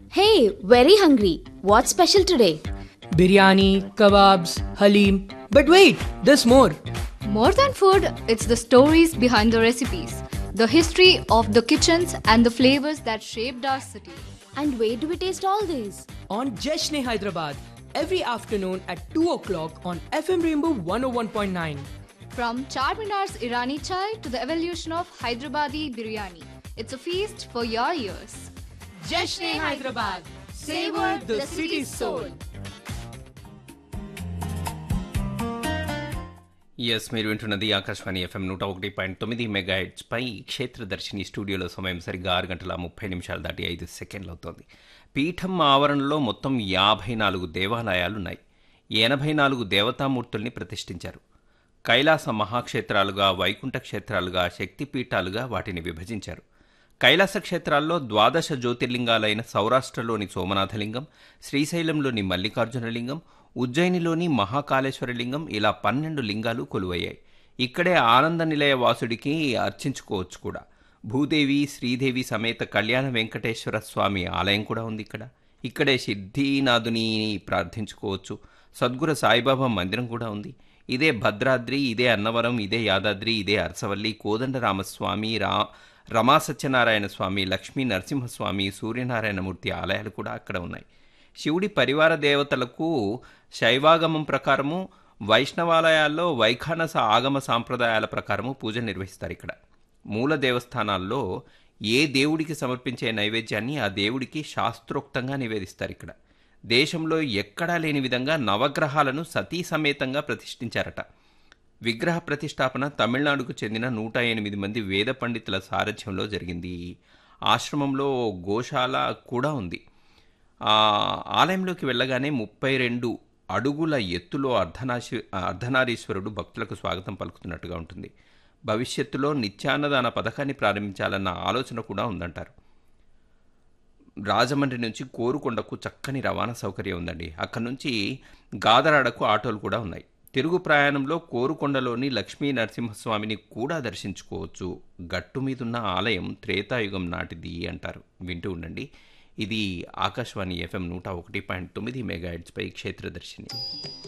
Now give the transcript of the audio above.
Hey, very hungry. What's special today? Biryani, kebabs, halim. But wait, there's more. More than food, it's the stories behind the recipes, the history of the kitchens, and the flavors that shaped our city. And where do we taste all these? On Jeshne Hyderabad, every afternoon at 2 o'clock on FM Rainbow 101.9. From Charminar's Irani chai to the evolution of Hyderabadi biryani, it's a feast for your ears. Jeshne Hyderabad, savor the city's soul. Yes మీరు వింటున్నది Akashvani FM నూట ఒకటి point తొమ్మిది mega పై క్షేత్రదర్శిని స్టూడియోలో సమయం సరిగ్గా ఆరు గంటల ముప్పై నిమిషాలు దాటి ఐదు సెకండ్లు అవుతోంది పీఠం ఆవరణలో మొత్తం యాభై నాలుగు దేవాలయాలున్నాయి ఎనభై నాలుగు దేవతామూర్తుల్ని ప్రతిష్ఠించారు కైలాస మహాక్షేత్రాలుగా వైకుంఠ క్షేత్రాలుగా శక్తిపీఠాలుగా వాటిని విభజించారు కైలాస క్షేత్రాల్లో ద్వాదశ జ్యోతిర్లింగాలైన సౌరాష్ట్రలోని సోమనాథలింగం శ్రీశైలంలోని మల్లికార్జునలింగం ఉజ్జయినిలోని మహాకాళేశ్వరలింగం ఇలా పన్నెండు లింగాలు కొలువయ్యాయి ఇక్కడే ఆనంద నిలయ వాసుడికి అర్చించుకోవచ్చు కూడా భూదేవి శ్రీదేవి సమేత కళ్యాణ వెంకటేశ్వర స్వామి ఆలయం కూడా ఉంది ఇక్కడ ఇక్కడే సిద్ధినాథుని ప్రార్థించుకోవచ్చు సద్గుర సాయిబాబా మందిరం కూడా ఉంది ఇదే భద్రాద్రి ఇదే అన్నవరం ఇదే యాదాద్రి ఇదే అరసవల్లి కోదండరామస్వామి రా రమా సత్యనారాయణ స్వామి లక్ష్మీ నరసింహస్వామి సూర్యనారాయణమూర్తి ఆలయాలు కూడా అక్కడ ఉన్నాయి శివుడి పరివార దేవతలకు శైవాగమం ప్రకారము వైష్ణవాలయాల్లో వైఖానస ఆగమ సాంప్రదాయాల ప్రకారము పూజలు నిర్వహిస్తారు ఇక్కడ మూల దేవస్థానాల్లో ఏ దేవుడికి సమర్పించే నైవేద్యాన్ని ఆ దేవుడికి శాస్త్రోక్తంగా నివేదిస్తారు ఇక్కడ దేశంలో ఎక్కడా లేని విధంగా నవగ్రహాలను సతీ సమేతంగా ప్రతిష్ఠించారట విగ్రహ ప్రతిష్టాపన తమిళనాడుకు చెందిన నూట ఎనిమిది మంది వేద పండితుల సారథ్యంలో జరిగింది ఆశ్రమంలో గోశాల కూడా ఉంది ఆ ఆలయంలోకి వెళ్ళగానే ముప్పై రెండు అడుగుల ఎత్తులో అర్ధనాశి అర్ధనారీశ్వరుడు భక్తులకు స్వాగతం పలుకుతున్నట్టుగా ఉంటుంది భవిష్యత్తులో నిత్యాన్నదాన పథకాన్ని ప్రారంభించాలన్న ఆలోచన కూడా ఉందంటారు రాజమండ్రి నుంచి కోరుకొండకు చక్కని రవాణా సౌకర్యం ఉందండి అక్కడి నుంచి గాదరాడకు ఆటోలు కూడా ఉన్నాయి తిరుగు ప్రయాణంలో కోరుకొండలోని లక్ష్మీ నరసింహస్వామిని కూడా దర్శించుకోవచ్చు గట్టు మీదున్న ఆలయం త్రేతాయుగం నాటిది అంటారు వింటూ ఉండండి ఇది ఆకాశవాణి ఎఫ్ఎం నూట ఒకటి పాయింట్ తొమ్మిది మెగాహెడ్స్పై క్షేత్రదర్శిని